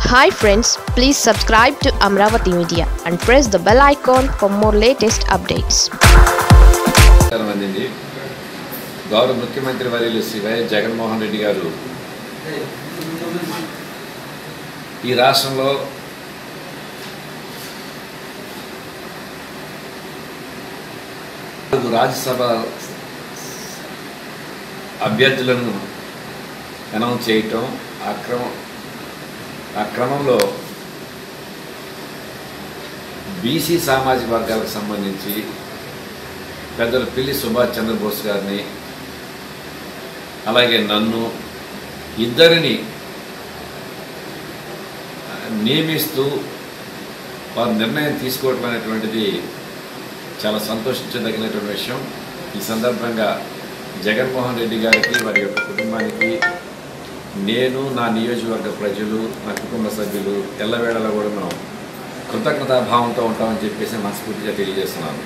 hi friends please subscribe to Amaravati media and press the bell icon for more latest updates నమస్కారం అందింది గౌరవ ముఖ్యమంత్రి వర్యులు శ్రీ వైఎస్ జగన్మోహన్ రెడ్డి గారు ఈ రాష్ట్రంలో నాలుగు రాజ్యసభ అభ్యర్థులను అనౌన్స్ చేయటం ఆ క్రమం ఆ క్రమంలో బీసీ సామాజిక వర్గాలకు సంబంధించి పెద్దలు పిల్లి సుభాష్ చంద్రబోస్ గారిని అలాగే నన్ను ఇద్దరిని ఆ, నియమిస్తూ వారు నిర్ణయం తీసుకోవటం అనేటువంటిది చాలా సంతోషించదగినటువంటి విషయం ఈ సందర్భంగా జగన్మోహన్ రెడ్డి గారికి వారి యొక్క కుటుంబానికి నేను నా నియోజకవర్గ ప్రజలు నా కుటుంబ సభ్యులు ఎల్లవేళలా కూడా మనం కృతజ్ఞతాభావంతో ఉంటామని చెప్పేసి మనస్ఫూర్తిగా తెలియజేస్తున్నాను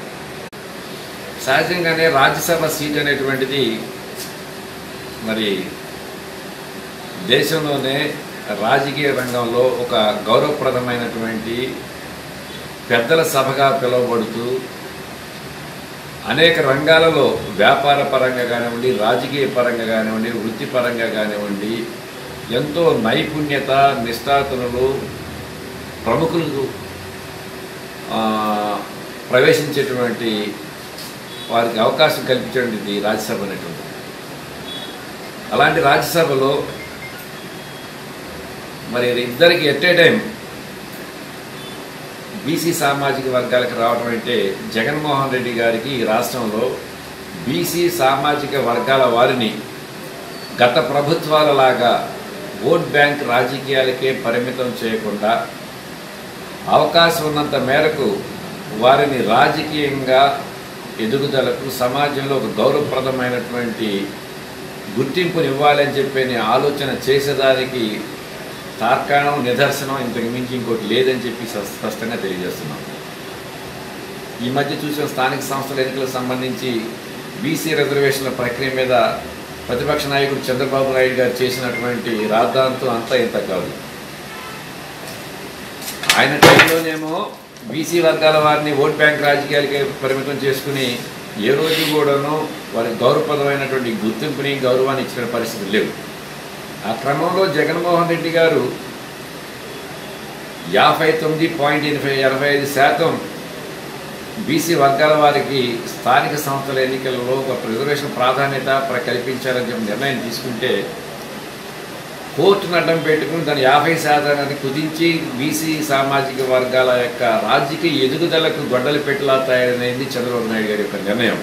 సహజంగానే రాజ్యసభ సీట్ అనేటువంటిది మరి దేశంలోనే రాజకీయ రంగంలో ఒక గౌరవప్రదమైనటువంటి పెద్దల సభగా పిలువబడుతూ అనేక రంగాలలో వ్యాపార పరంగా కానివ్వండి రాజకీయ పరంగా కానివ్వండి వృత్తిపరంగా కానివ్వండి ఎంతో నైపుణ్యత నిష్ఠాతులు ప్రముఖులు ఆ, ప్రవేశించేటువంటి వారికి అవకాశం కల్పించేటువంటిది రాజ్యసభ అనేటువంటి అలాంటి రాజ్యసభలో మరి ఇద్దరికి ఎట్ ఏ టైం బీసీ సామాజిక వర్గాలకు రావడం అంటే జగన్మోహన్ రెడ్డి గారికి ఈ రాష్ట్రంలో బీసీ సామాజిక వర్గాల వారిని గత ప్రభుత్వాల లాగా ఓట్ బ్యాంక్ రాజకీయాలకే పరిమితం చేయకుండా అవకాశం ఉన్నంత మేరకు వారిని రాజకీయంగా ఎదుగుదలకు సమాజంలో ఒక గౌరవప్రదమైనటువంటి గుర్తింపుని ఇవ్వాలని చెప్పని ఆలోచన చేసేదానికి తార్కాణం నిదర్శనం ఇంతకు మించి ఇంకోటి లేదని చెప్పి స్ప- స్పష్టంగా తెలియజేస్తున్నాం ఈ మధ్య చూసిన స్థానిక సంస్థల ఎన్నికలకు సంబంధించి బీసీ రిజర్వేషన్ల ప్రక్రియ మీద ప్రతిపక్ష నాయకుడు చంద్రబాబు నాయుడు గారు చేసినటువంటి రాద్ధాంతం అంతా ఇంత కాదు ఆయన టైంలోనేమో బీసీ వర్గాల వారిని ఓట్ బ్యాంక్ రాజకీయాలకే పరిమితం చేసుకుని ఏ రోజు కూడాను వారికి గౌరవప్రదమైనటువంటి గుర్తింపుని గౌరవాన్ని ఇచ్చిన పరిస్థితులు లేవు ఆ క్రమంలో జగన్మోహన్ రెడ్డి గారు యాభై తొమ్మిది పాయింట్ ఎనభై ఎనభై ఐదు శాతం బీసీ వర్గాల వారికి స్థానిక సంస్థల ఎన్నికలలో ఒక రిజర్వేషన్ ప్రాధాన్యత ప్ర- కల్పించాలని చెప్పి నిర్ణయం తీసుకుంటే కోర్టును అడ్డం పెట్టుకుని దాని యాభై శాతాన్ని కుదించి బీసీ సామాజిక వర్గాల యొక్క రాజకీయ ఎదుగుదలకు గొడ్డలు పెట్టలా తయారైంది చంద్రబాబు నాయుడు గారి యొక్క నిర్ణయం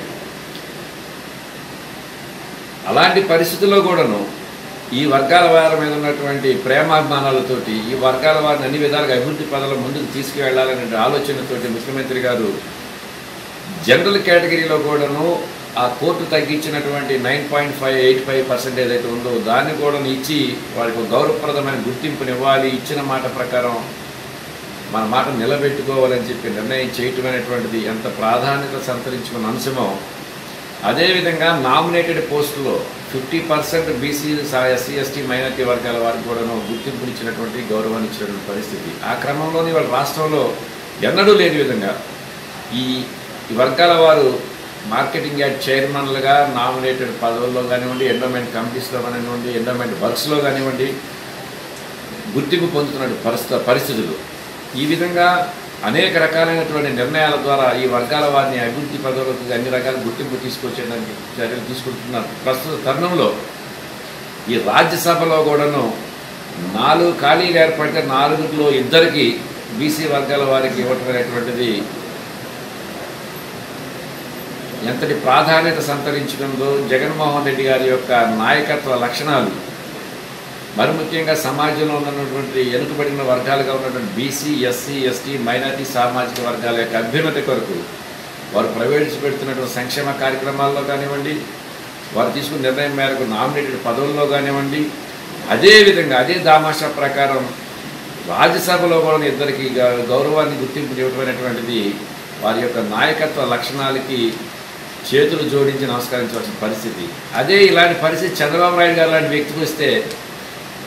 అలాంటి పరిస్థితుల్లో కూడాను ఈ వర్గాల వారి మీద ఉన్నటువంటి ప్రేమాభిమానాలతోటి ఈ వర్గాల వారిని అన్ని విధాలుగా అభివృద్ధి పదాల ముందుకు తీసుకువెళ్లాలనే ఆలోచనతోటి ముఖ్యమంత్రి గారు జనరల్ కేటగిరీలో కూడాను ఆ కోర్టు తగ్గించినటువంటి nine point five eight five percent ఏదైతే ఉందో దాన్ని కూడా ఇచ్చి వారికి ఒక గౌరవప్రదమైన గుర్తింపునివ్వాలి ఇచ్చిన మాట ప్రకారం మన మాట నిలబెట్టుకోవాలని చెప్పి నిర్ణయం చేయటం అనేటువంటిది ఎంత ప్రాధాన్యత సంతరించుకున్న అంశమో అదేవిధంగా నామినేటెడ్ పోస్టులో fifty percent BC SC ST minority వర్గాల వారికి కూడాను గుర్తింపునిచ్చినటువంటి గౌరవాన్ని ఇచ్చినటువంటి పరిస్థితి ఆ క్రమంలోని వాళ్ళ రాష్ట్రంలో ఎన్నడూ లేని విధంగా ఈ ఈ వర్గాల వారు మార్కెటింగ్ యార్డ్ చైర్మన్లుగా నామినేటెడ్ పదవుల్లో కానివ్వండి ఎండోమెంట్ కమిటీస్లో కానివ్వండి ఎండోమెంట్ వర్క్స్లో కానివ్వండి గుర్తింపు పొందుతున్న పరిస్థితి పరిస్థితులు ఈ విధంగా అనేక రకాలైనటువంటి నిర్ణయాల ద్వారా ఈ వర్గాల వారిని అభివృద్ధి పదవులకు అన్ని రకాల గుర్తింపు తీసుకొచ్చేదానికి చర్యలు తీసుకుంటున్నారు ప్రస్తుత తరుణంలో ఈ రాజ్యసభలో కూడాను నాలుగు ఖాళీలు ఏర్పడితే నాలుగులో ఇద్దరికి బీసీ వర్గాల వారికి ఇవ్వటం అనేటువంటిది ఎంతటి ప్రాధాన్యత సంతరించుకుందో జగన్మోహన్ రెడ్డి గారి యొక్క నాయకత్వ లక్షణాలు మరి ముఖ్యంగా సమాజంలో ఉన్నటువంటి వెనుకబడిన వర్గాలుగా ఉన్నటువంటి బీసీ ఎస్సీ ఎస్టీ మైనార్టీ సామాజిక వర్గాల యొక్క అభ్యున్నతి కొరకు వారు ప్రవేశపెడుతున్నటువంటి సంక్షేమ కార్యక్రమాల్లో కానివ్వండి వారు తీసుకున్న నిర్ణయం మేరకు నామినేటెడ్ పదవుల్లో కానివ్వండి అదేవిధంగా అదే దామాషా ప్రకారం రాజ్యసభలో కూడా ఇద్దరికి గ- గౌరవాన్ని గుర్తింపు ఇవ్వటమైనటువంటిది వారి యొక్క నాయకత్వ లక్షణాలకి చేతులు జోడించి నమస్కరించవలసిన పరిస్థితి అదే ఇలాంటి పరిస్థితి చంద్రబాబు నాయుడు గారు లాంటి వ్యక్తికి వస్తే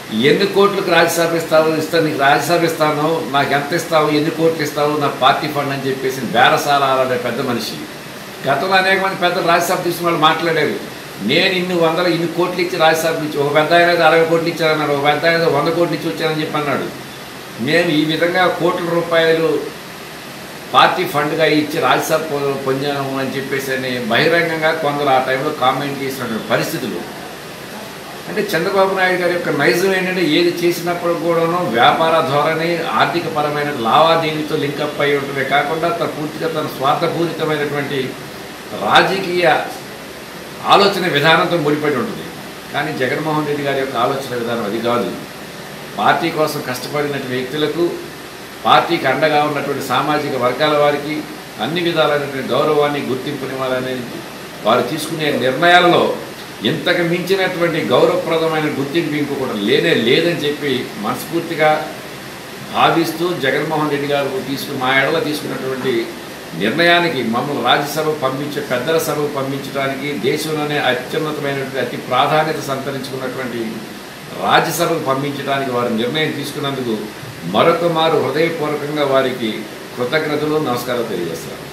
ఎన్ని కోట్లకు రాజ్యసభ ఇస్తావు ఇస్తా నీకు రాజ్యసభ ఇస్తాను నాకు ఎంత ఇస్తావు ఎన్ని కోట్లు ఇస్తావు నా పార్టీ ఫండ్ అని చెప్పేసి బేరసాల ఆడే పెద్ద మనిషి గతంలో అనేక మంది పెద్ద రాజ్యసభ తీసుకున్న వాళ్ళు మాట్లాడారు నేను ఇన్ని వందల ఇన్ని కోట్లు ఇచ్చి రాజ్యసభ ఇచ్చి ఒక పెద్ద ఆయన అయితే అరవై కోట్లు ఇచ్చారన్నాడు ఒక పెద్ద ఆయన అయితే వంద కోట్లు ఇచ్చి వచ్చానని చెప్పి అన్నాడు నేను ఈ విధంగా కోట్ల రూపాయలు పార్టీ ఫండ్గా ఇచ్చి రాజ్యసభ పొ- పొందాము అని చెప్పేసి అని బహిరంగంగా కొందరు ఆ టైంలో కామెంట్ చేసినటువంటి పరిస్థితులు అంటే చంద్రబాబు నాయుడు గారి యొక్క నైజం ఏంటంటే ఏది చేసినప్పుడు కూడాను వ్యాపార ధోరణి ఆర్థిక పరమైన లావాదేవీతో లింకప్ అయి ఉంటుందే కాకుండా తన పూర్తిగా తన స్వార్థపూరితమైనటువంటి రాజకీయ ఆలోచన విధానంతో ముడిపడి ఉంటుంది కానీ జగన్మోహన్ రెడ్డి గారి యొక్క ఆలోచన విధానం అది కాదు పార్టీ కోసం కష్టపడినటువంటి వ్యక్తులకు పార్టీకి అండగా ఉన్నటువంటి సామాజిక వర్గాల వారికి అన్ని విధాలైనటువంటి గౌరవాన్ని గుర్తింపునివ్వాలనే వారు తీసుకునే నిర్ణయాలలో ఇంతకు మించినటువంటి గౌరవప్రదమైన గుర్తింపు ఇంకొకటి లేనే లేదని చెప్పి మనస్ఫూర్తిగా భావిస్తూ జగన్మోహన్ రెడ్డి గారు తీసుకుని మా ఎడల తీసుకున్నటువంటి నిర్ణయానికి మమ్మల్ని రాజ్యసభ పంపించే పెద్దల సభకు పంపించడానికి దేశంలోనే అత్యున్నతమైనటువంటి అతి ప్రాధాన్యత సంతరించుకున్నటువంటి రాజ్యసభకు పంపించడానికి వారు నిర్ణయం తీసుకున్నందుకు మరొక మారు హృదయపూర్వకంగా వారికి కృతజ్ఞతలు నమస్కారాలు తెలియజేస్తారు